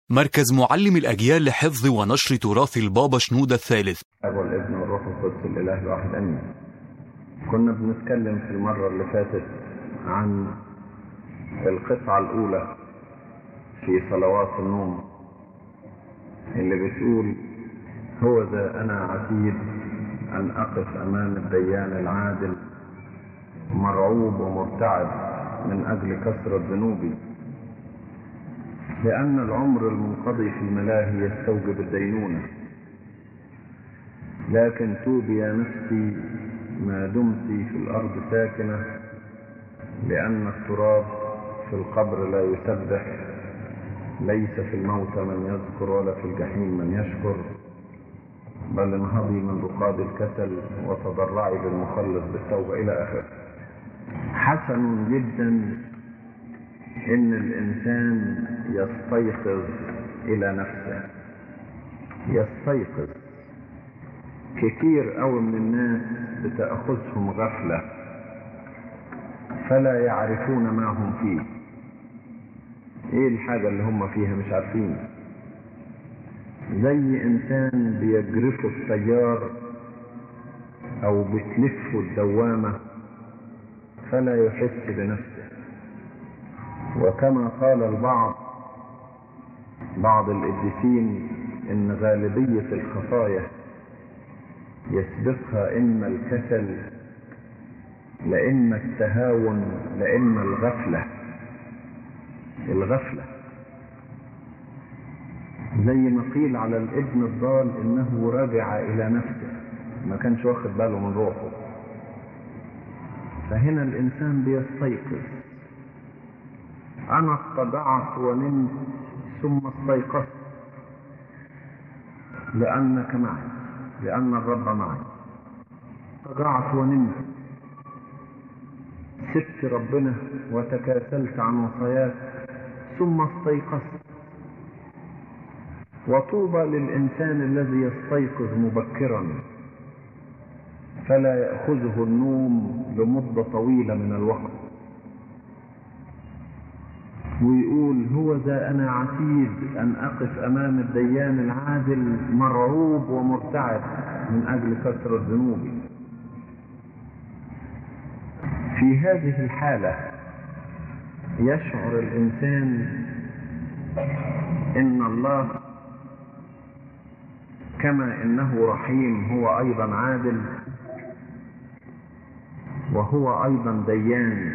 مركز معلم الأجيال لحفظ ونشر تراث البابا شنودة الثالث الاب والابن والروح القدس الاله الواحد امين كنا بنتكلم في المره اللي فاتت عن القطعه الاولى في صلوات النوم اللي بتقول هو ذا انا عتيد ان اقف امام الديان العادل مرعوب ومرتعب من اجل كثره ذنوبي لان العمر المنقضي في الملاهي يستوجب الدينونه لكن توبي يا نفسي ما دمت في الأرض ساكنة لأن التراب في القبر لا يسبح ليس في الموت من يذكر ولا في الجحيم من يشكر بل انهضي من رقاد الكسل وتضرعي بالمخلص بالتوبة إلى آخره حسن جدا إن الإنسان يستيقظ إلى نفسه يستيقظ كتير قوي من الناس بتأخذهم غفلة فلا يعرفون ما هم فيه ايه الحاجة اللي هم فيها مش عارفين زي انسان بيجرفه التيار او بتلفه الدوامة فلا يحس بنفسه وكما قال البعض بعض القديسين ان غالبية الخطايا يسبقها إما الكسل لإما التهاون لإما الغفلة الغفلة زي ما قيل على الابن الضال إنه رجع إلى نفسه ما كانش واخد باله من روحه فهنا الإنسان بيستيقظ أنا اضطجعت ونمت ثم استيقظت لأنك معي لأن الرب معي رجعت ونمت سبت ربنا وتكاسلت عن وصاياك ثم استيقظت وطوبى للإنسان الذي يستيقظ مبكرا فلا يأخذه النوم لمدة طويلة من الوقت ويقول هو ذا أنا عتيد أن أقف أمام الديان العادل مرعوب ومرتعب من أجل كثرة ذنوبي في هذه الحالة يشعر الإنسان إن الله كما إنه رحيم هو أيضا عادل وهو أيضا ديان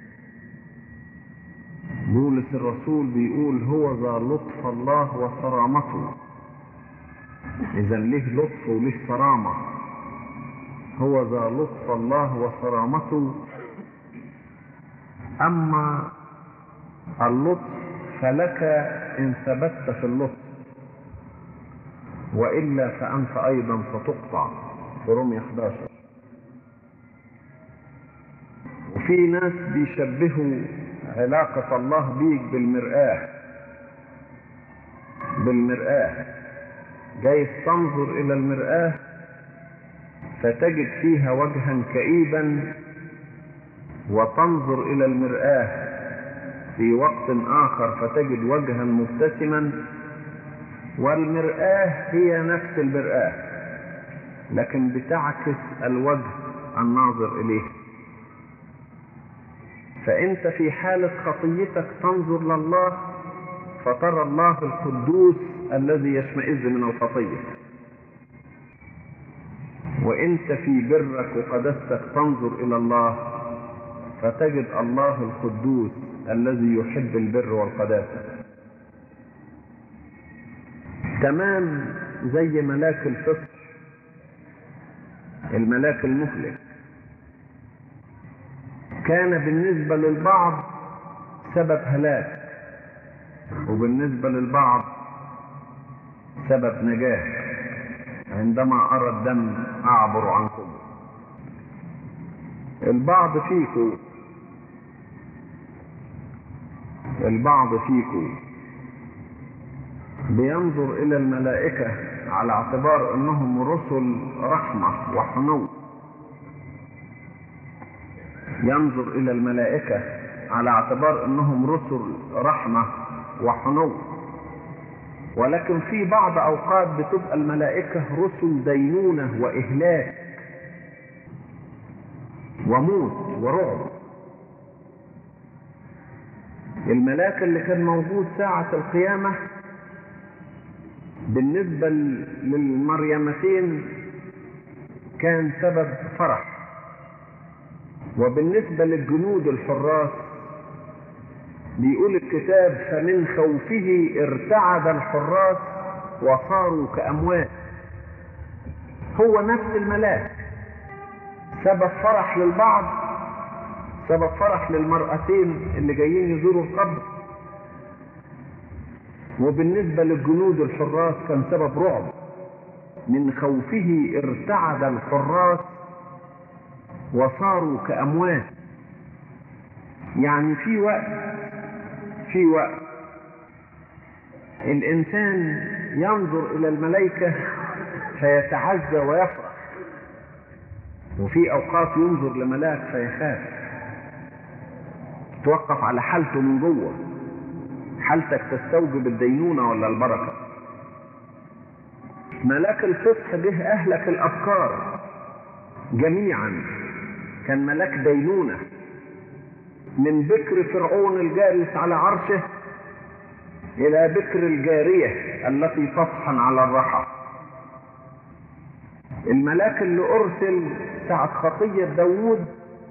بولس الرسول بيقول هو ذا لطف الله وصرامته اذا ليه لطف وليه صرامة هو ذا لطف الله وصرامته اما اللطف فلك ان ثبت في اللطف والا فانت ايضا ستقطع في رومية 11 وفي ناس بيشبهوا علاقة الله بيك بالمرآة بالمرآة جايز تنظر إلى المرآة فتجد فيها وجها كئيبا وتنظر إلى المرآة في وقت آخر فتجد وجها مبتسما والمرآة هي نفس المرآة لكن بتعكس الوجه الناظر إليه فأنت في حالة خطيتك تنظر لله فترى الله القدوس الذي يشمئز من الخطية وأنت في برك وقدستك تنظر إلى الله فتجد الله القدوس الذي يحب البر والقداسة تمام زي ملاك الفصح الملاك المهلك كان بالنسبة للبعض سبب هلاك وبالنسبة للبعض سبب نجاة عندما أرى الدم أعبر عنكم البعض فيكم البعض فيكم بينظر إلى الملائكة على اعتبار أنهم رسل رحمة وحنو ينظر إلى الملائكة على اعتبار أنهم رسل رحمة وحنو ولكن في بعض أوقات بتبقى الملائكة رسل دينونة وإهلاك وموت ورعب الملاك اللي كان موجود ساعة القيامة بالنسبة للمريمتين كان سبب فرح وبالنسبة للجنود الحراس بيقول الكتاب فمن خوفه ارتعد الحراس وصاروا كأموات هو نفس الملاك سبب فرح للبعض سبب فرح للمرأتين اللي جايين يزوروا القبر وبالنسبة للجنود الحراس كان سبب رعب من خوفه ارتعد الحراس وصاروا كأموات يعني في وقت في وقت الإنسان ينظر إلى الملائكة فيتعزى ويفرح وفي أوقات ينظر لملاك فيخاف توقف على حالته من جوه حالتك تستوجب الدينونة ولا البركة ملاك الفصح جه أهلك الأبكار جميعا كان ملاك دينونة من بكر فرعون الجالس على عرشه إلى بكر الجارية التي تطحن على الرحى الملاك اللي أرسل ساعة خطية داوود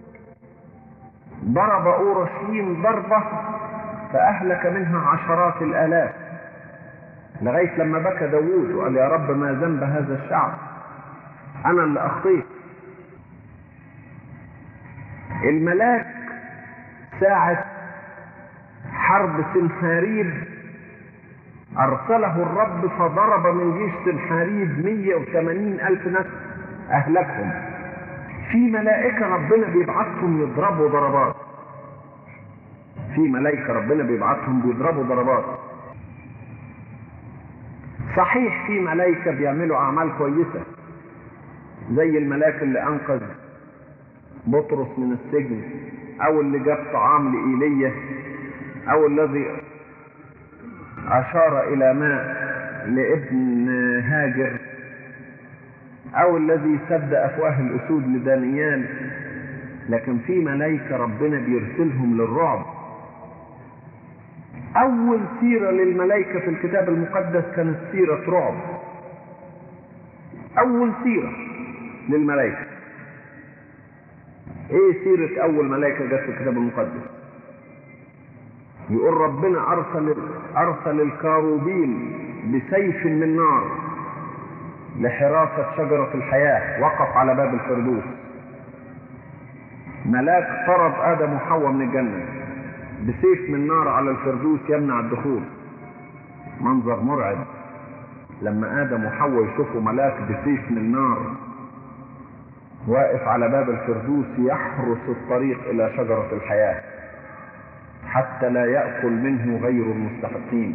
ضرب أورشليم ضربة فأهلك منها عشرات الآلاف لغاية لما بكى داوود وقال يا رب ما ذنب هذا الشعب أنا اللي أخطيت الملاك ساعة حرب سنحاريب أرسله الرب فضرب من جيش سنحاريب 180 ألف نفس أهلكهم في ملائكة ربنا بيبعتهم يضربوا ضربات في ملائكة ربنا بيبعتهم بيضربوا ضربات صحيح في ملائكة بيعملوا أعمال كويسة زي الملاك اللي أنقذ بطرس من السجن أو اللي جاب طعام لإيلية أو الذي أشار إلى ماء لابن هاجر أو الذي سد أفواه الأسود لدانيال لكن في ملائكة ربنا بيرسلهم للرعب أول سيرة للملائكة في الكتاب المقدس كانت سيرة رعب أول سيرة للملائكة إيه سيرة أول ملائكة جت في الكتاب المقدس يقول ربنا أرسل أرسل الكاروبين بسيف من نار لحراسة شجرة الحياة وقف على باب الفردوس ملاك طرد آدم وحواء من الجنة بسيف من نار على الفردوس يمنع الدخول منظر مرعب لما آدم وحواء يشوفوا ملاك بسيف من نار واقف على باب الفردوس يحرس الطريق إلى شجرة الحياة حتى لا يأكل منه غير المستحقين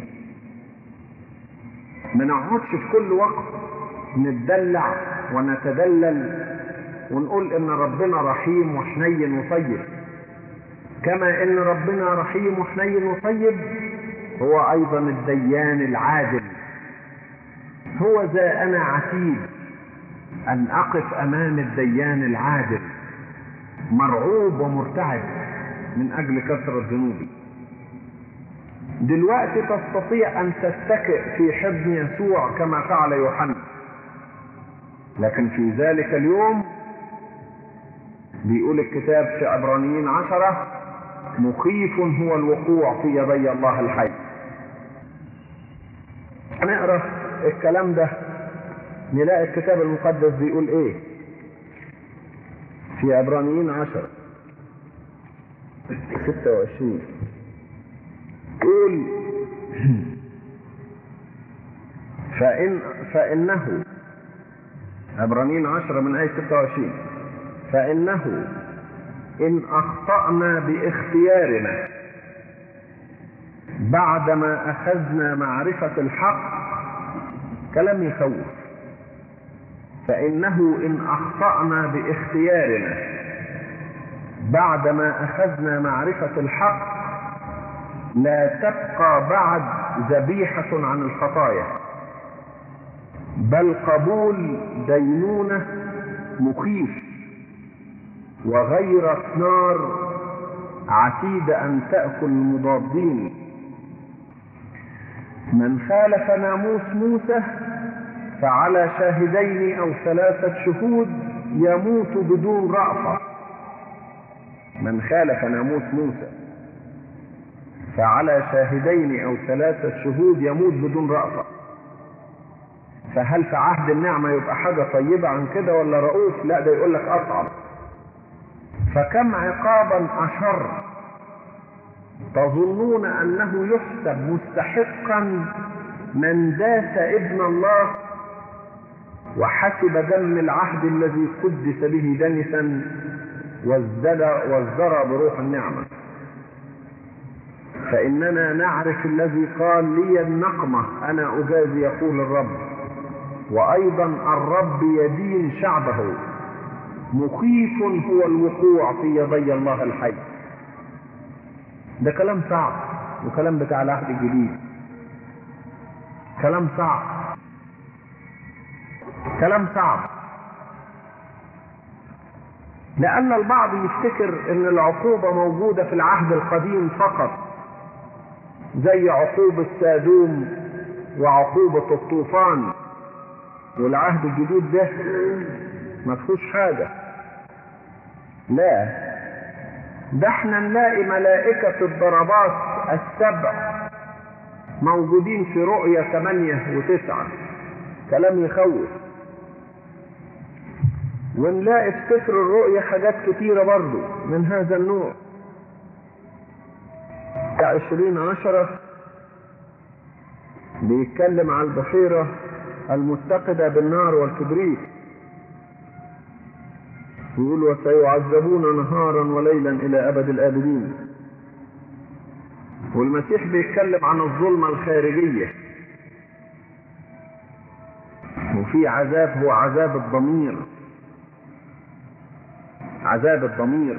ما نقعدش في كل وقت نتدلع ونتدلل ونقول ان ربنا رحيم وحنين وطيب كما ان ربنا رحيم وحنين وطيب هو ايضا الديان العادل هو ذا انا عتيد ان اقف امام الديان العادل مرعوب ومرتعب من اجل كثرة ذنوبي دلوقتي تستطيع ان تتكئ في حضن يسوع كما فعل يوحنا لكن في ذلك اليوم بيقول الكتاب في عبرانيين عشرة مخيف هو الوقوع في يدي الله الحي هنقرا الكلام ده نلاقي الكتاب المقدس بيقول ايه في عبرانيين عشرة ستة وعشرين يقول فإن فإنه عبرانيين عشرة من آية 26 فإنه إن أخطأنا باختيارنا بعدما أخذنا معرفة الحق كلام يخوف فإنه إن أخطأنا باختيارنا بعدما أخذنا معرفة الحق لا تبقى بعد ذبيحة عن الخطايا بل قبول دينونة مخيف وغيرة نار عتيد أن تأكل المضادين من خالف ناموس موسى فعلى شاهدين أو ثلاثة شهود يموت بدون رأفة من خالف ناموس موسى فعلى شاهدين أو ثلاثة شهود يموت بدون رأفة فهل في عهد النعمة يبقى حاجة طيبة عن كده ولا رؤوف لا ده يقول لك أصعب فكم عقابا أشر تظنون أنه يحسب مستحقا من داس ابن الله وحسب دم العهد الذي قدس به دنسا وازدرى بروح النعمة فإننا نعرف الذي قال لي النقمة أنا أجازي يقول الرب وأيضا الرب يدين شعبه مخيف هو الوقوع في يدي الله الحي ده كلام صعب وكلام بتاع العهد الجديد كلام صعب كلام صعب لأن البعض يفتكر أن العقوبة موجودة في العهد القديم فقط زي عقوبة سادوم وعقوبة الطوفان والعهد الجديد ده ما فيهوش حاجة لا ده احنا نلاقي ملائكة الضربات السبع موجودين في رؤية ثمانية وتسعة كلام يخوف ونلاقي في سفر الرؤية حاجات كتيرة برضو من هذا النوع عشرين عشرة بيتكلم على البحيرة المتقدة بالنار والكبريت يقول وسيعذبون نهارا وليلا إلى أبد الآبدين والمسيح بيتكلم عن الظلمة الخارجية وفي عذاب هو عذاب الضمير عذاب الضمير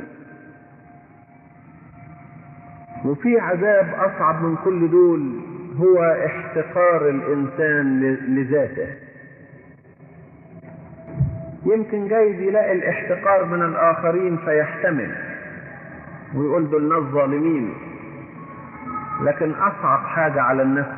وفي عذاب أصعب من كل دول هو احتقار الإنسان لذاته يمكن جايز يلاقي الاحتقار من الآخرين فيحتمل ويقول دول ناس ظالمين لكن أصعب حاجة على النفس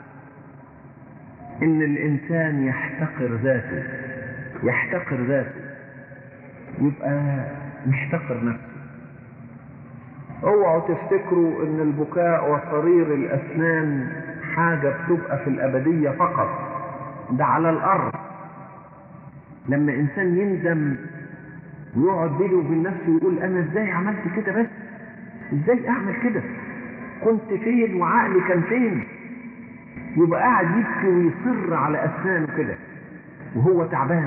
إن الإنسان يحتقر ذاته يحتقر ذاته يبقى محتقر نفسه اوعوا تفتكروا ان البكاء وصرير الاسنان حاجة بتبقى في الابدية فقط ده على الارض لما انسان يندم ويقعد بينه وبين نفسه ويقول انا ازاي عملت كده بس ازاي اعمل كده كنت فين وعقلي كان فين يبقى قاعد يبكي ويصر على اسنانه كده وهو تعبان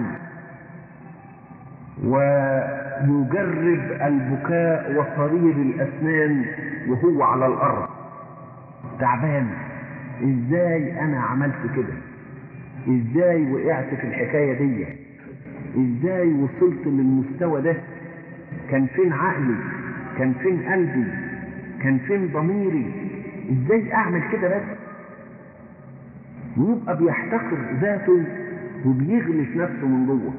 ويجرب البكاء وصرير الأسنان وهو على الأرض تعبان إزاي أنا عملت كده إزاي وقعت في الحكاية دي إزاي وصلت للمستوى ده كان فين عقلي كان فين قلبي كان فين ضميري إزاي أعمل كده بس ويبقى بيحتقر ذاته وبيغلف نفسه من جوه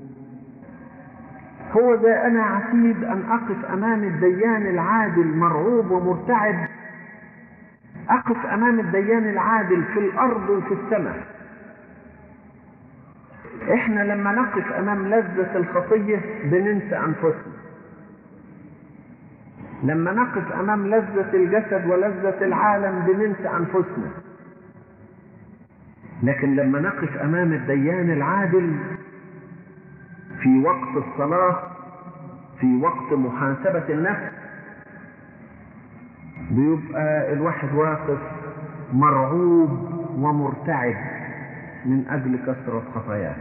هو ذا أنا عتيد أن أقف أمام الديان العادل مرعوب ومرتعب أقف أمام الديان العادل في الأرض وفي السماء إحنا لما نقف أمام لذة الخطية بننسى أنفسنا لما نقف أمام لذة الجسد ولذة العالم بننسى أنفسنا لكن لما نقف أمام الديان العادل في وقت الصلاة في وقت محاسبة النفس بيبقى الواحد واقف مرعوب ومرتعب من أجل كثرة خطاياه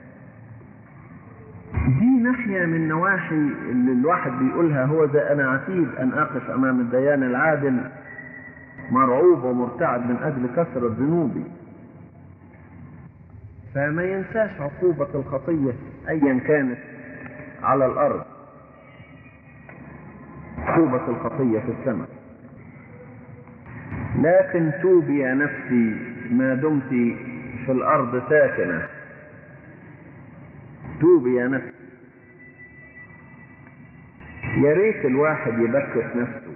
دي ناحية من نواحي اللي الواحد بيقولها هو ذا أنا عتيد أن أقف أمام الديان العادل مرعوب ومرتعب من أجل كثرة ذنوبي فما ينساش عقوبة الخطية أيا كانت على الأرض عقوبة الخطية في السماء لكن توبي يا نفسي ما دمت في الأرض ساكنة توبي يا نفسي يا ريت الواحد يبكت نفسه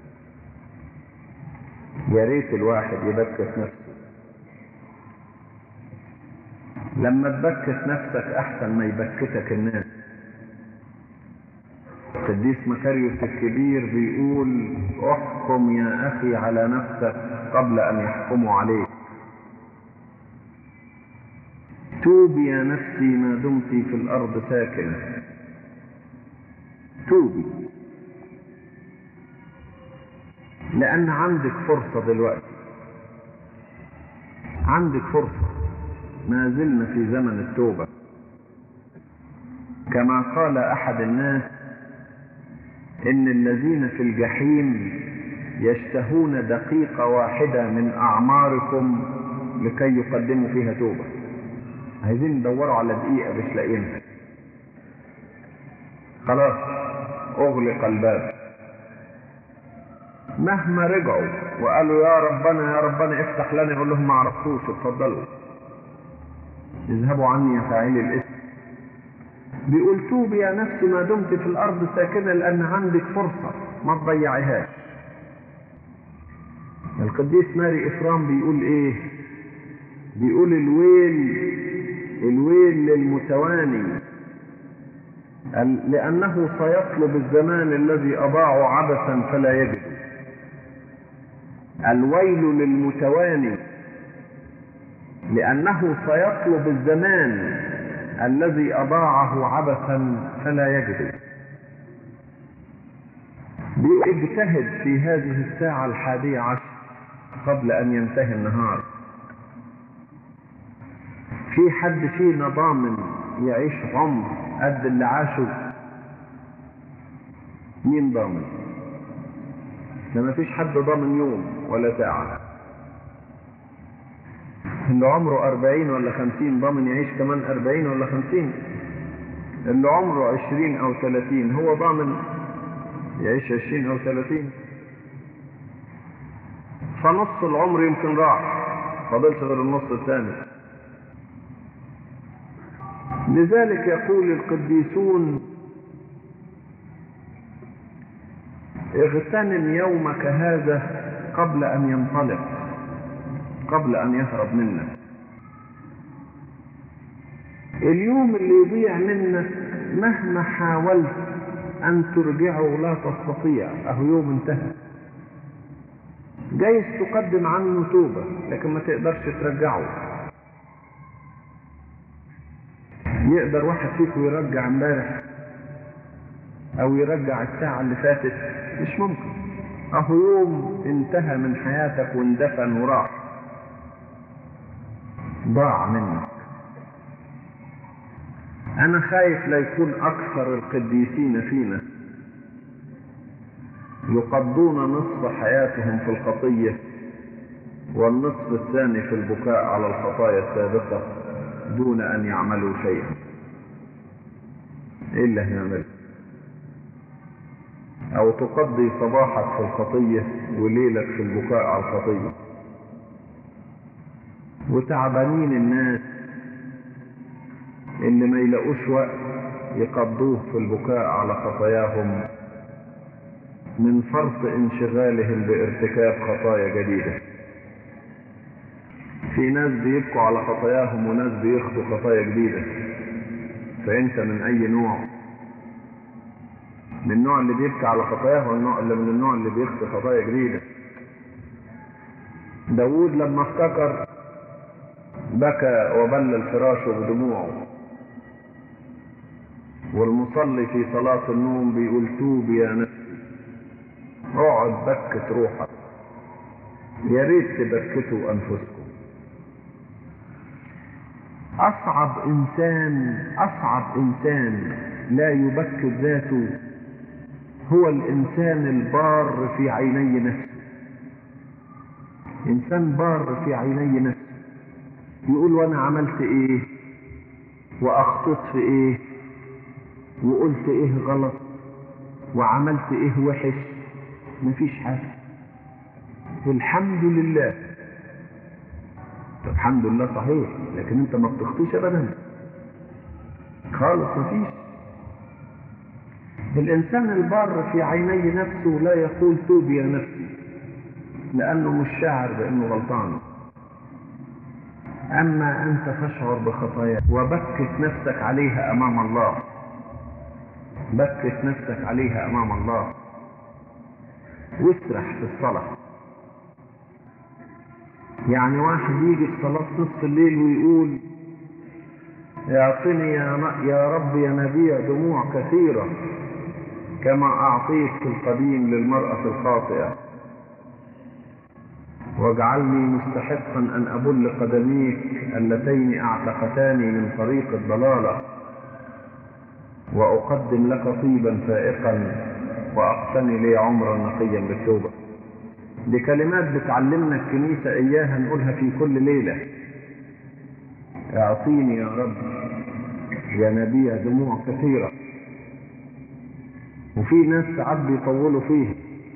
يا ريت الواحد يبكت نفسه لما تبكت نفسك احسن ما يبكتك الناس القديس مكاريوس الكبير بيقول احكم يا اخي على نفسك قبل ان يحكموا عليك توبي يا نفسي ما دمت في الارض ساكنه توبي لان عندك فرصه دلوقتي عندك فرصه ما زلنا في زمن التوبه كما قال احد الناس ان الذين في الجحيم يشتهون دقيقه واحده من اعماركم لكي يقدموا فيها توبه عايزين يدوروا على دقيقه مش لاقيينها خلاص اغلق الباب مهما رجعوا وقالوا يا ربنا يا ربنا افتح لنا يقول لهم ما عرفتوش اتفضلوا اذهبوا عني يا فاعلي الاسم بيقول توبي يا نفسي ما دمت في الارض ساكنه لان عندك فرصه ما تضيعيهاش القديس ماري افرام بيقول ايه بيقول الويل الويل للمتواني لأنه سيطلب الزمان الذي أضاعه عبثا فلا يجد الويل للمتواني لأنه سيطلب الزمان الذي أضاعه عبثا فلا يجد اجتهد في هذه الساعة الحادية عشر قبل أن ينتهي النهار في حد فينا ضامن يعيش عمر قد اللي عاشه مين ضامن ده ما فيش حد ضامن يوم ولا ساعة اللي عمره أربعين ولا خمسين ضامن يعيش كمان أربعين ولا خمسين اللي عمره عشرين أو ثلاثين هو ضامن يعيش عشرين أو ثلاثين فنص العمر يمكن راح فضلش غير النص الثاني لذلك يقول القديسون اغتنم يومك هذا قبل ان ينطلق قبل ان يهرب منك اليوم اللي يضيع منك مهما حاولت ان ترجعه لا تستطيع اهو يوم انتهى جايز تقدم عنه توبة لكن ما تقدرش ترجعه يقدر واحد فيكم يرجع امبارح او يرجع الساعة اللي فاتت مش ممكن اهو يوم انتهى من حياتك واندفن وراح ضاع منك انا خايف لا يكون اكثر القديسين فينا يقضون نصف حياتهم في الخطية والنصف الثاني في البكاء على الخطايا السابقة دون أن يعملوا شيئا إيه اللي هنعمله أو تقضي صباحك في الخطية وليلك في البكاء على الخطية وتعبانين الناس اللي ما يلاقوش وقت يقضوه في البكاء على خطاياهم من فرط انشغالهم بارتكاب خطايا جديدة في ناس بيبكوا على خطاياهم وناس بيخطوا خطايا جديدة فانت من اي نوع من النوع اللي بيبكي على خطاياه والنوع اللي من النوع اللي بيخطي خطايا جديدة داود لما افتكر بكى وبلل فراشه بدموعه والمصلي في صلاة النوم بيقول توب يا نفسي اقعد بكت روحك يا ريت تبكتوا انفسكم اصعب انسان اصعب انسان لا يبكت ذاته هو الانسان البار في عيني نفسه انسان بار في عيني نفسه يقول وانا عملت ايه واخطط في ايه وقلت ايه غلط وعملت ايه وحش مفيش حاجة الحمد لله طب الحمد لله صحيح لكن انت ما بتخطيش ابدا خالص مفيش الانسان البار في عيني نفسه لا يقول توب يا نفسي لانه مش شاعر بانه غلطان اما انت فاشعر بخطاياك وبكت نفسك عليها امام الله بكت نفسك عليها امام الله واسرح في الصلاه يعني واحد يجي في صلاة نصف الليل ويقول اعطني يا, يا رب يا نبيع دموع كثيرة كما أعطيت في القديم للمرأة الخاطئة واجعلني مستحقا أن أبل قدميك اللتين أعتقتاني من طريق الضلالة وأقدم لك طيبا فائقا وأقتني لي عمرا نقيا بالتوبة دي كلمات بتعلمنا الكنيسة إياها نقولها في كل ليلة اعطيني يا رب يا نبي دموع كثيرة وفي ناس ساعات بيطولوا فيها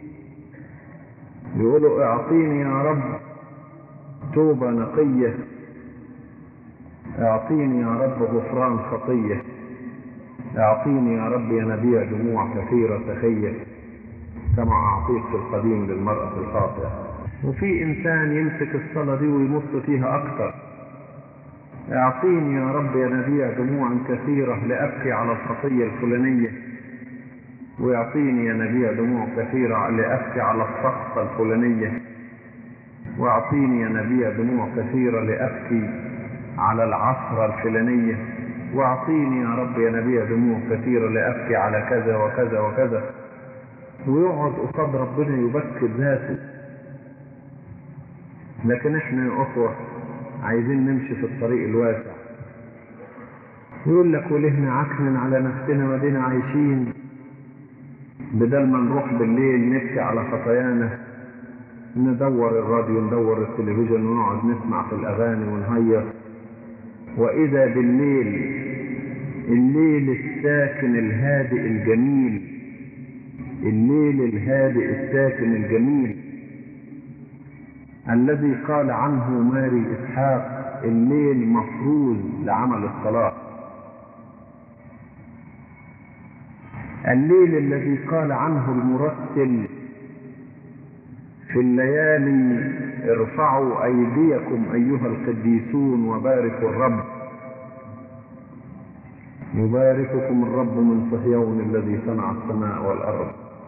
بيقولوا اعطيني يا رب توبة نقية اعطيني يا رب غفران خطية اعطيني يا رب يا نبي دموع كثيرة سخية كما أعطيت في القديم للمرأة الخاطئة وفي إنسان يمسك الصلاة دي ويمط فيها أكثر اعطيني يا رب يا نبيع دموعا كثيرة لأبكي على الخطية الفلانية ويعطيني يا نبيع دموع كثيرة لأبكي على السقطة الفلانية واعطيني يا نبيع دموع كثيرة لأبكي على العثرة الفلانية واعطيني يا رب يا نبيع دموع كثيرة لأبكي على كذا وكذا وكذا ويقعد قصاد ربنا يبكت ذاته لكن احنا يا اخوة عايزين نمشي في الطريق الواسع يقول لك وليه نعكنن على نفسنا ودينا عايشين بدل ما نروح بالليل نبكي على خطايانا ندور الراديو ندور التلفزيون ونقعد نسمع في الاغاني ونهيص واذا بالليل الليل الساكن الهادئ الجميل الليل الهادئ الساكن الجميل الذي قال عنه ماري إسحاق الليل مفروض لعمل الصلاة الليل الذي قال عنه المرتل في الليالي ارفعوا أيديكم أيها القديسون وباركوا الرب يبارككم الرب من صهيون الذي صنع السماء والأرض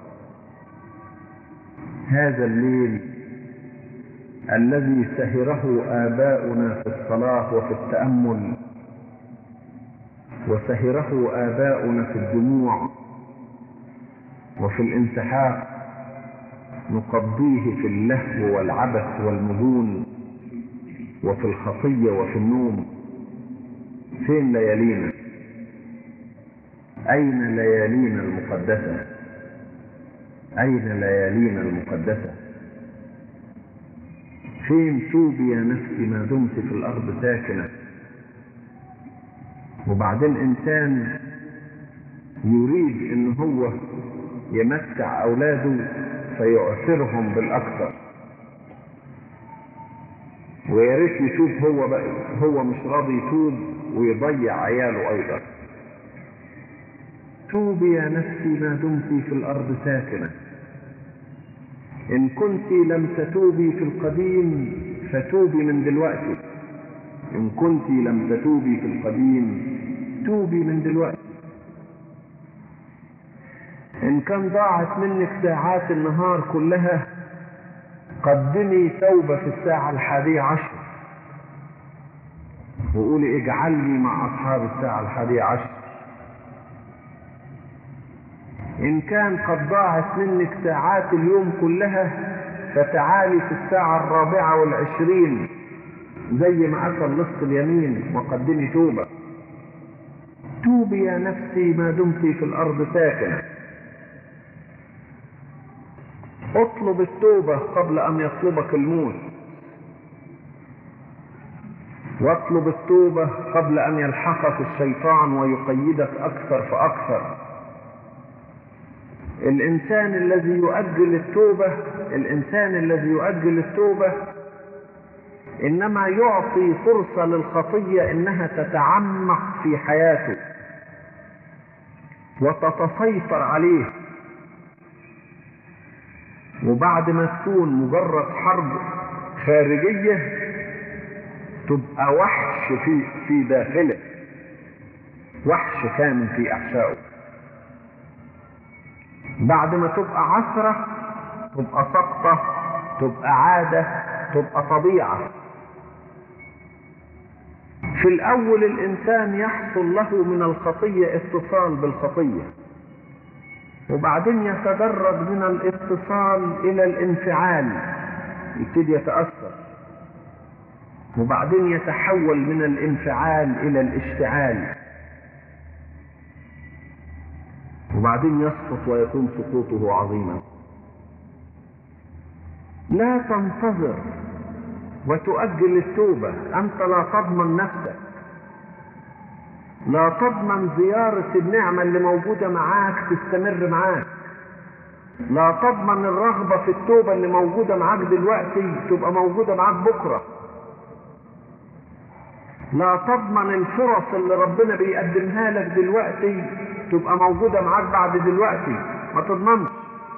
هذا الليل الذي سهره آباؤنا في الصلاة وفي التأمل وسهره آباؤنا في الدموع وفي الانسحاق نقضيه في اللهو والعبث والمجون وفي الخطية وفي النوم فين ليالينا أين ليالينا المقدسة أين ليالينا المقدسة فين توبي يا نفسي ما دمت في الأرض ساكنة وبعدين إنسان يريد إن هو يمتع أولاده فيعثرهم بالأكثر ويا ريت يتوب هو بقى هو مش راضي يتوب ويضيع عياله أيضا توبي يا نفسي ما دمت في الأرض ساكنة إن كنت لم تتوبي في القديم فتوبي من دلوقتي إن كنت لم تتوبي في القديم توبي من دلوقتي إن كان ضاعت منك ساعات النهار كلها قدمي توبة في الساعة الحادية عشر وقولي اجعلني مع أصحاب الساعة الحادية عشر إن كان قد ضاعت منك ساعات اليوم كلها فتعالي في الساعة الرابعة والعشرين زي ما أكل نصف اليمين وقدمي توبة توبي يا نفسي ما دمت في الأرض ساكنة اطلب التوبة قبل أن يطلبك الموت واطلب التوبة قبل أن يلحقك الشيطان ويقيدك أكثر فأكثر الإنسان الذي يؤجل التوبة الإنسان الذي يؤجل التوبة إنما يعطي فرصة للخطية إنها تتعمق في حياته وتتسيطر عليه وبعد ما تكون مجرد حرب خارجية تبقى وحش في في داخله وحش كامن في أحشائه بعد ما تبقى عثرة تبقى سقطة تبقى عادة تبقى طبيعة في الأول الإنسان يحصل له من الخطية اتصال بالخطية وبعدين يتدرج من الاتصال إلى الانفعال يبتدي يتأثر وبعدين يتحول من الانفعال إلى الاشتعال وبعدين يسقط ويكون سقوطه عظيما لا تنتظر وتؤجل التوبة أنت لا تضمن نفسك لا تضمن زيارة النعمة اللي موجودة معاك تستمر معاك لا تضمن الرغبة في التوبة اللي موجودة معاك دلوقتي تبقى موجودة معاك بكرة لا تضمن الفرص اللي ربنا بيقدمها لك دلوقتي تبقى موجودة معاك بعد دلوقتي ما تضمنش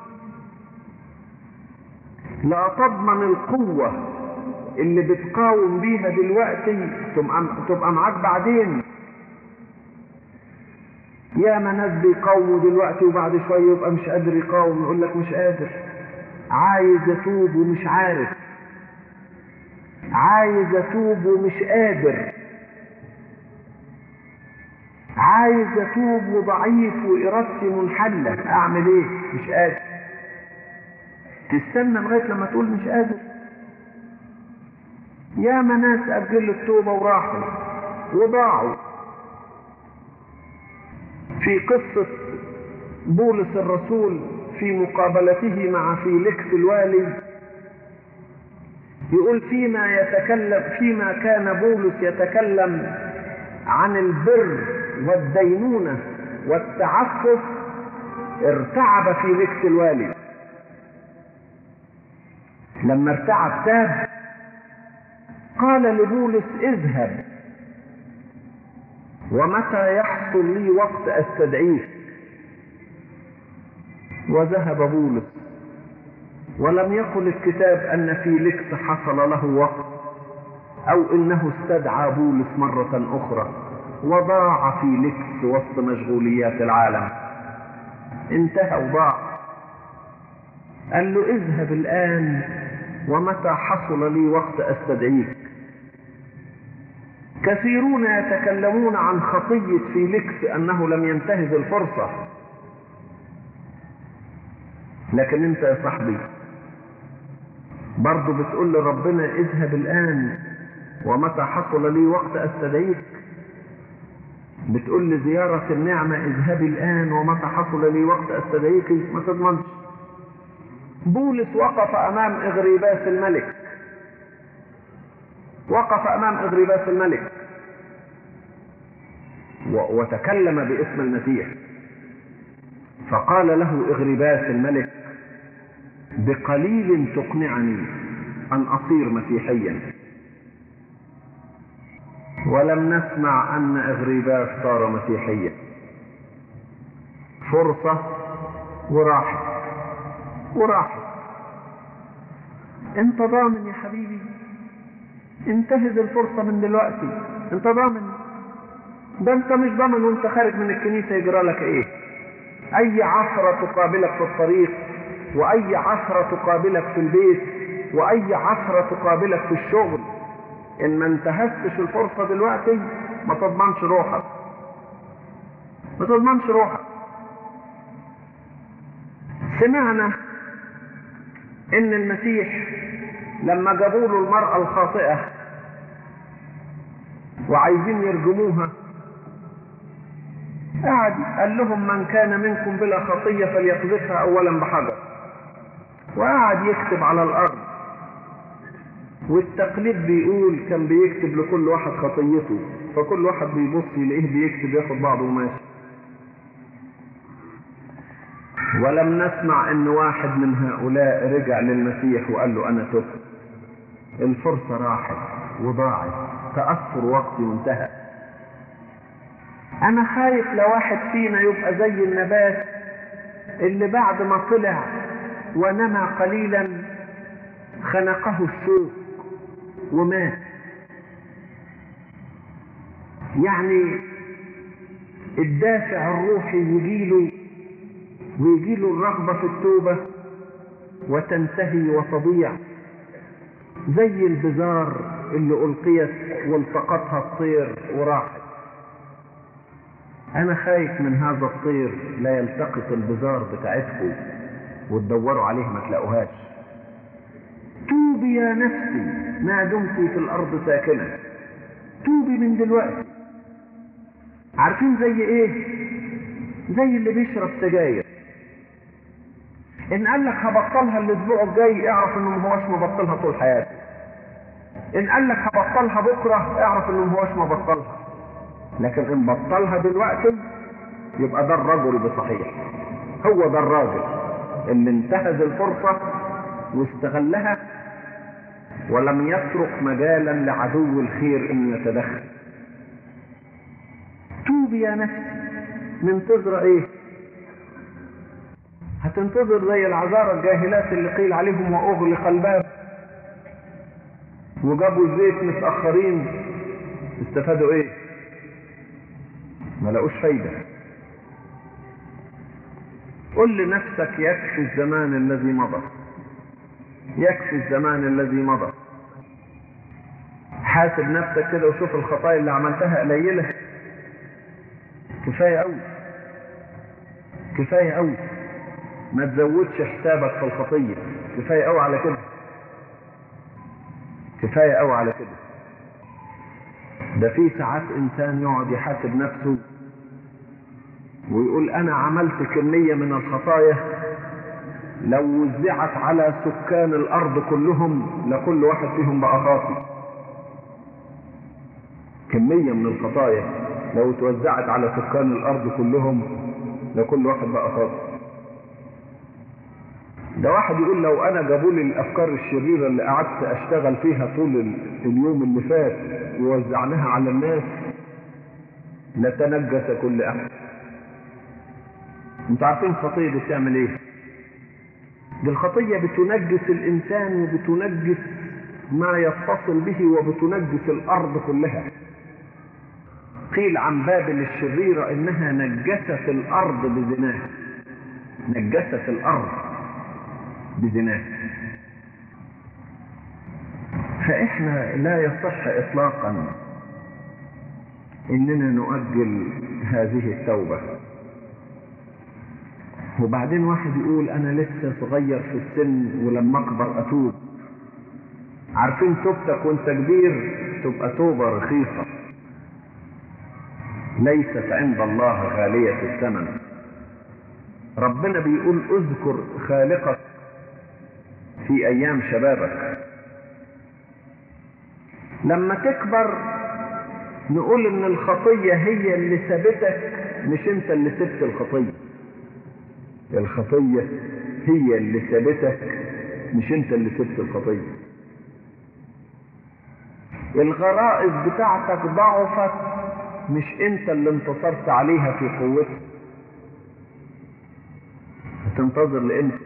لا تضمن القوة اللي بتقاوم بيها دلوقتي تبقى, تبقى معاك بعدين يا ما ناس بيقاوموا دلوقتي وبعد شوية يبقى مش قادر يقاوم يقول لك مش قادر عايز اتوب ومش عارف عايز اتوب ومش قادر عايز اتوب وضعيف وارادتي منحلة اعمل ايه مش قادر تستنى لغاية لما تقول مش قادر يا ما ناس اجلوا التوبة وراحوا وضاعوا في قصة بولس الرسول في مقابلته مع فيليكس الوالي يقول فيما يتكلم فيما كان بولس يتكلم عن البر والدينونة والتعفف ارتعب فيليكس الوالي لما ارتعب تاب قال لبولس اذهب ومتى يحصل لي وقت استدعيك وذهب بولس ولم يقل الكتاب ان فيليكس حصل له وقت او انه استدعى بولس مرة اخرى وضاع فيليكس وسط مشغوليات العالم انتهى وضاع قال له اذهب الان ومتى حصل لي وقت استدعيك كثيرون يتكلمون عن خطية فيليكس أنه لم ينتهز الفرصة لكن أنت يا صاحبي برضو بتقول لربنا اذهب الآن ومتى حصل لي وقت أستدعيك بتقول لزيارة النعمة اذهبي الآن ومتى حصل لي وقت أستدعيك ما تضمنش بولس وقف أمام إغريباس الملك وقف امام اغريباس الملك وتكلم باسم المسيح فقال له اغريباس الملك بقليل تقنعني ان اصير مسيحيا ولم نسمع ان اغريباس صار مسيحيا فرصة وراحت وراحت انت ضامن يا حبيبي انتهز الفرصة من دلوقتي انت ضامن ده انت مش ضامن وانت خارج من الكنيسة يجرى لك ايه اي عثرة تقابلك في الطريق واي عثرة تقابلك في البيت واي عثرة تقابلك في الشغل ان ما انتهزتش الفرصة دلوقتي ما تضمنش روحك ما تضمنش روحك سمعنا ان المسيح لما جابوا له المرأة الخاطئة وعايزين يرجموها قعد قال لهم من كان منكم بلا خطية فليقذفها أولا بحجر وقعد يكتب على الأرض والتقليد بيقول كان بيكتب لكل واحد خطيته فكل واحد بيبص يلاقيه بيكتب ياخد بعضه وماشي ولم نسمع ان واحد من هؤلاء رجع للمسيح وقال له انا تبت الفرصة راحت وضاعت تأثر وقتي وانتهى انا خايف لو واحد فينا يبقى زي النبات اللي بعد ما طلع ونمى قليلا خنقه الشوك ومات يعني الدافع الروحي يجيله ويجيله الرغبة في التوبة وتنتهي وتضيع زي البزار اللي ألقيت والتقطها الطير وراحت أنا خايف من هذا الطير لا يلتقط البزار بتاعتكم وتدوروا عليه ما تلاقوهاش توبي يا نفسي ما دمت في الأرض ساكنة توبي من دلوقتي عارفين زي ايه زي اللي بيشرب سجاير ان قال لك هبطلها الاسبوع الجاي اعرف انه ما هوش مبطلها طول حياته ان قال لك هبطلها بكره اعرف انه ما هوش مبطلها لكن ان بطلها دلوقتي يبقى ده الرجل بصحيح هو ده الراجل اللي انتهز الفرصة واستغلها ولم يترك مجالا لعدو الخير انه يتدخل توبي يا نفسي منتظرة ايه هتنتظر زي العذارى الجاهلات اللي قيل عليهم واغلق الباب وجابوا الزيت متأخرين استفادوا ايه ما لقوش فايدة قل لنفسك يكفي الزمان الذي مضى يكفي الزمان الذي مضى حاسب نفسك كده وشوف الخطايا اللي عملتها قليلة كفاية قوي كفاية قوي ما تزودش حسابك في الخطية كفاية قوي على كده كفاية قوي على كده ده في ساعات انسان يقعد يحاسب نفسه ويقول انا عملت كمية من الخطايا لو وزعت على سكان الارض كلهم لكل واحد فيهم بقى خاطي كمية من الخطايا لو توزعت على سكان الارض كلهم لكل واحد بقى خاطي ده واحد يقول لو انا جابوا لي الافكار الشريرة اللي قعدت اشتغل فيها طول اليوم اللي فات ووزعناها على الناس لتنجس كل احد انتوا عارفين الخطية دي بتعمل ايه دي الخطية بتنجس الانسان وبتنجس ما يتصل به وبتنجس الارض كلها قيل عن بابل الشريرة انها نجست الارض بزناها نجست الارض بزناه فاحنا لا يصح اطلاقا اننا نؤجل هذه التوبة وبعدين واحد يقول انا لسه صغير في السن ولما اكبر اتوب عارفين توبتك وانت كبير تبقى توبة رخيصة ليست عند الله غالية الثمن ربنا بيقول اذكر خالقك في ايام شبابك لما تكبر نقول ان الخطية هي اللي سابتك مش انت اللي سبت الخطية الخطية هي اللي سابتك مش انت اللي سبت الخطية الغرائز بتاعتك ضعفت مش انت اللي انتصرت عليها في قوتها هتنتظر لامتى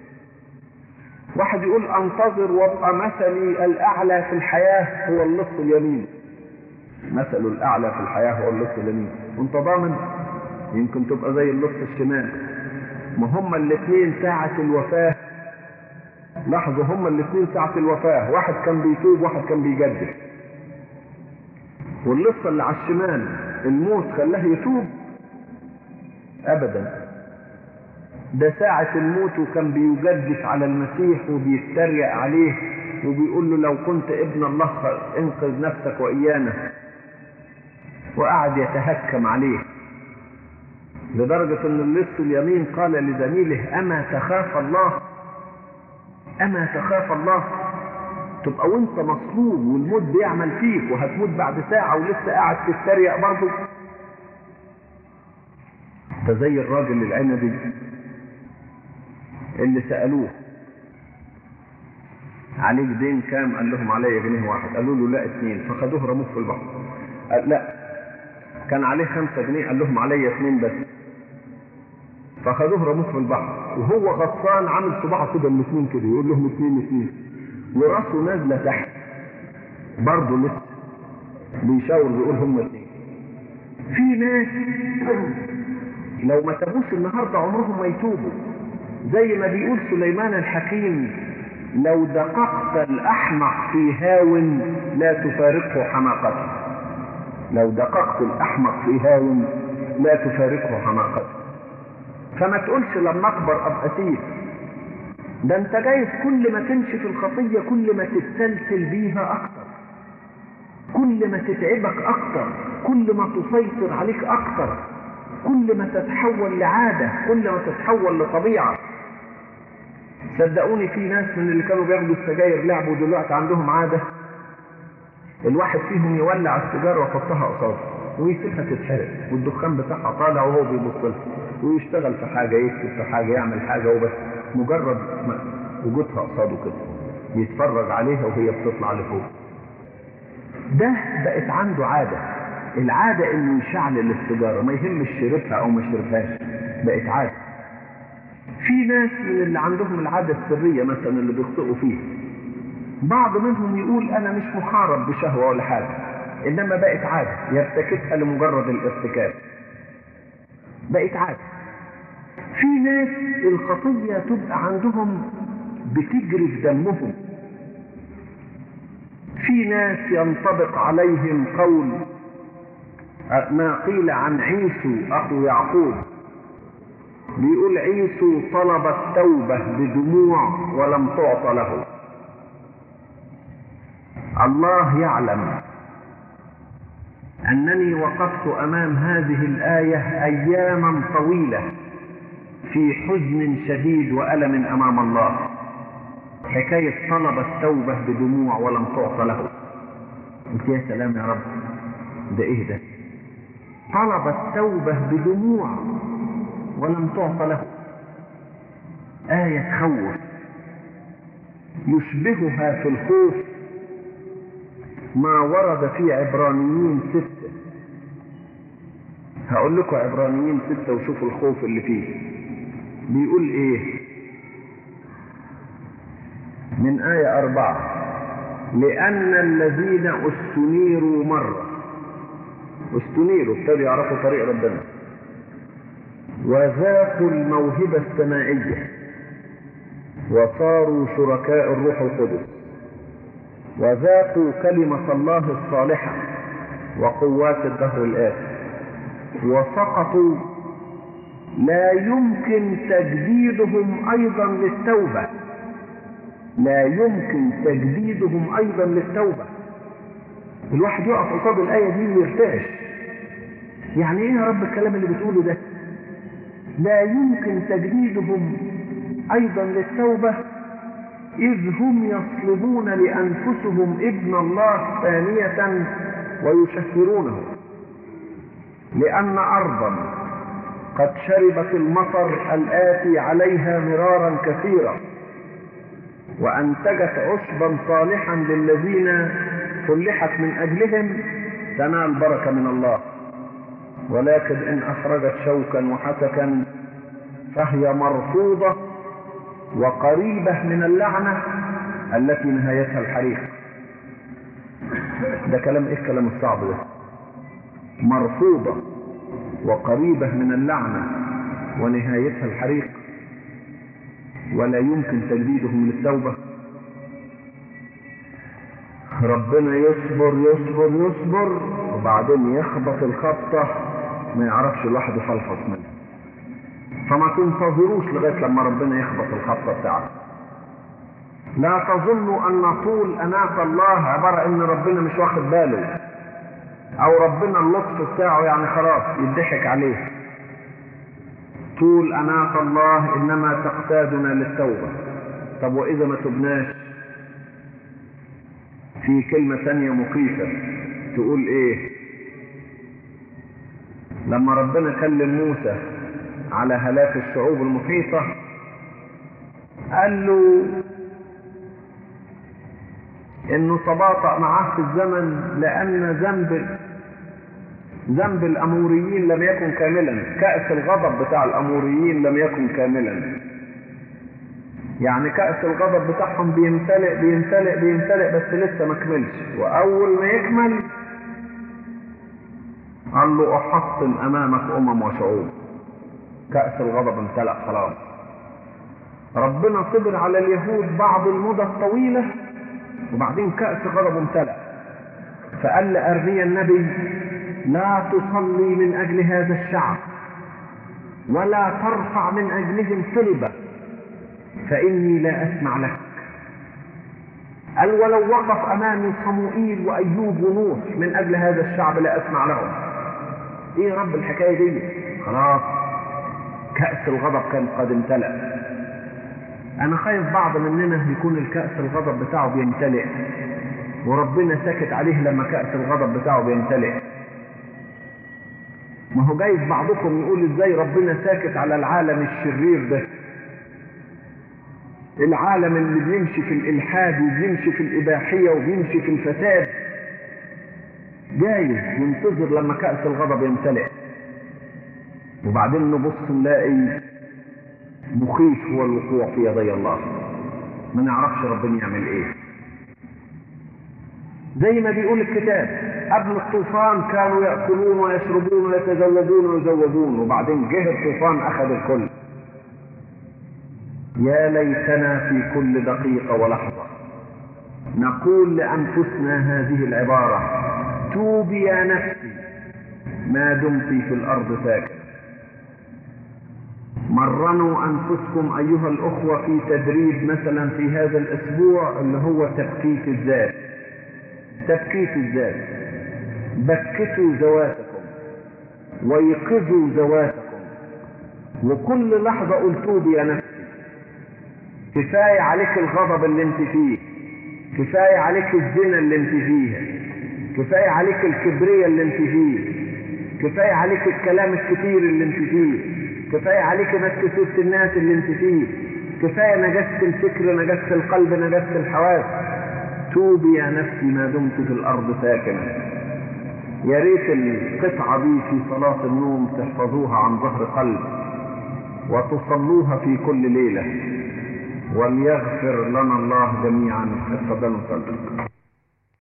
واحد يقول انتظر وابقى مثلي الاعلى في الحياة هو اللص اليمين مثل الاعلى في الحياة هو اللص اليمين وانت ضامن يمكن تبقى زي اللص الشمال ما هما الاثنين ساعة الوفاة لاحظوا هما الاثنين ساعة الوفاة واحد كان بيتوب واحد كان بيجدد واللص اللي على الشمال الموت خلاه يتوب ابدا ده ساعة الموت وكان بيجدف على المسيح وبيتريق عليه وبيقول له لو كنت ابن الله انقذ نفسك وإيانا وقعد يتهكم عليه لدرجة ان اللص اليمين قال لزميله اما تخاف الله اما تخاف الله تبقى وانت مصلوب والموت بيعمل فيك وهتموت بعد ساعة ولسه قاعد تتريق برضه ده زي الراجل العنبي اللي سألوه عليك دين كام قال لهم علي جنيه واحد قالوا له لا اثنين فخدوه رموه في البحر قال لا كان عليه خمسة جنيه قال لهم علي اثنين بس فخدوه رموه في البحر وهو غطسان عامل صباعه كده الاثنين كده يقول لهم اثنين اثنين وراسه نازله تحت برضه لسه بيشاور بيقول هم اثنين في ناس لو ما تابوش النهارده عمرهم ما يتوبوا زي ما بيقول سليمان الحكيم لو دققت الأحمق في هاو لا تفارقه حماقته لو دققت الأحمق في هاو لا تفارقه حماقته فما تقولش لما أكبر أبقى سيف ده أنت جايز كل ما تمشي في الخطية كل ما تتسلسل بيها أكتر كل ما تتعبك أكتر كل ما تسيطر عليك أكتر كل ما تتحول لعادة كل ما تتحول لطبيعة صدقوني في ناس من اللي كانوا بياخدوا السجاير لعبوا دلوقتي عندهم عادة الواحد فيهم يولع السيجارة ويحطها قصاده ويسيبها تتحرق والدخان بتاعها طالع وهو بيبص لها ويشتغل في حاجة يكتب في حاجة يعمل حاجة وبس مجرد وجودها قصاده كده يتفرج عليها وهي بتطلع لفوق ده بقت عنده عادة العادة انه يشعل السيجارة ما يهمش شربها او ما شربهاش بقت عادة في ناس من اللي عندهم العادة السرية مثلا اللي بيخطئوا فيها بعض منهم يقول انا مش محارب بشهوة ولا حاجة انما بقت عادة يرتكبها لمجرد الارتكاب بقت عادة في ناس الخطية تبقى عندهم بتجري في دمهم في ناس ينطبق عليهم قول ما قيل عن عيسو اخو يعقوب بيقول عيسو طلب التوبة بدموع ولم تعط له الله يعلم أنني وقفت أمام هذه الآية أياما طويلة في حزن شديد وألم أمام الله حكاية طلب التوبة بدموع ولم تعط له قلت يا سلام يا رب ده ايه ده طلب التوبة بدموع ولم تعط له آية تخوف يشبهها في الخوف ما ورد في عبرانيين ستة هقول لكم عبرانيين ستة وشوفوا الخوف اللي فيه بيقول ايه من آية أربعة لأن الذين استنيروا مرة استنيروا ابتدوا يعرفوا طريق ربنا وذاقوا الموهبة السمائية وصاروا شركاء الروح القدس وذاقوا كلمة الله الصالحة وقوات الدهر الآتي وسقطوا لا يمكن تجديدهم أيضا للتوبة لا يمكن تجديدهم أيضا للتوبة الواحد يقف قصاد الآية دي ويرتعش يعني ايه يا رب الكلام اللي بتقوله ده لا يمكن تجديدهم ايضا للتوبة اذ هم يصلبون لانفسهم ابن الله ثانية ويشهرونه لان ارضا قد شربت المطر الاتي عليها مرارا كثيرا وانتجت عشبا صالحا للذين فلحت من اجلهم تنال بركة من الله ولكن إن أخرجت شوكا وحسكا فهي مرفوضة وقريبة من اللعنة التي نهايتها الحريق ده كلام ايه الكلام الصعب ده مرفوضة وقريبة من اللعنة ونهايتها الحريق ولا يمكن تجديدهم للتوبة ربنا يصبر يصبر يصبر وبعدين يخبط الخبطة ما يعرفش الواحد يفلفص منها فما تنتظروش لغاية لما ربنا يخبط الخبطة بتاعته لا تظنوا ان طول اناة الله عبارة ان ربنا مش واخد باله او ربنا اللطف بتاعه يعني خلاص يضحك عليه طول اناة الله انما تقتادنا للتوبة طب واذا ما تبناش في كلمة ثانية مخيفة تقول ايه لما ربنا كلم موسى على هلاك الشعوب المحيطة قال له انه تباطأ معاه في الزمن لان ذنب ذنب الاموريين لم يكن كاملا كأس الغضب بتاع الاموريين لم يكن كاملا يعني كأس الغضب بتاعهم بيمتلئ بيمتلئ بيمتلئ بس لسه ما كملش واول ما يكمل قال له احطم امامك امم وشعوب كأس الغضب امتلأ خلاص ربنا صبر على اليهود بعض المدة الطويلة وبعدين كأس غضب امتلأ فقال لأرميا النبي لا تصلي من أجل هذا الشعب ولا ترفع من أجلهم طلبة فإني لا أسمع لك قال ولو وقف أمامي صموئيل وأيوب ونوح من أجل هذا الشعب لا أسمع لهم إيه يا رب الحكاية دي خلاص كأس الغضب كان قد امتلأ أنا خايف بعض مننا يكون الكأس الغضب بتاعه بيمتلئ وربنا ساكت عليه لما كأس الغضب بتاعه بيمتلئ ما هو جايز بعضكم يقول ازاي ربنا ساكت على العالم الشرير ده العالم اللي بيمشي في الإلحاد وبيمشي في الإباحية وبيمشي في الفساد جايز ينتظر لما كأس الغضب يمتلئ وبعدين نبص نلاقي مخيف هو الوقوع في يدي الله ما نعرفش ربنا يعمل ايه زي ما بيقول الكتاب قبل الطوفان كانوا يأكلون ويشربون ويتزوجون ويزوجون وبعدين جه الطوفان أخذ الكل يا ليتنا في كل دقيقة ولحظة نقول لأنفسنا هذه العبارة توبي يا نفسي ما دمت في الأرض ساكن مرنوا أنفسكم أيها الأخوة في تدريب مثلا في هذا الأسبوع اللي هو تبكيت الذات تبكيت الذات بكتوا ذواتكم ويقظوا ذواتكم وكل لحظة قلتوا بي يا نفسي كفاية عليك الغضب اللي انت فيه كفاية عليك الزنا اللي انت فيها كفاية عليك الكبرية اللي انت فيه كفاية عليك الكلام الكتير اللي انت فيه كفاية عليك انك تسوس الناس اللي انت فيه كفاية نجاسة الفكر نجاسة القلب نجاسة الحواس توبي يا نفسي ما دمت في الارض ساكنة يا ريت القطعة دي في صلاة النوم تحفظوها عن ظهر قلب وتصلوها في كل ليلة وليغفر لنا الله جميعا اتفضلوا صلوا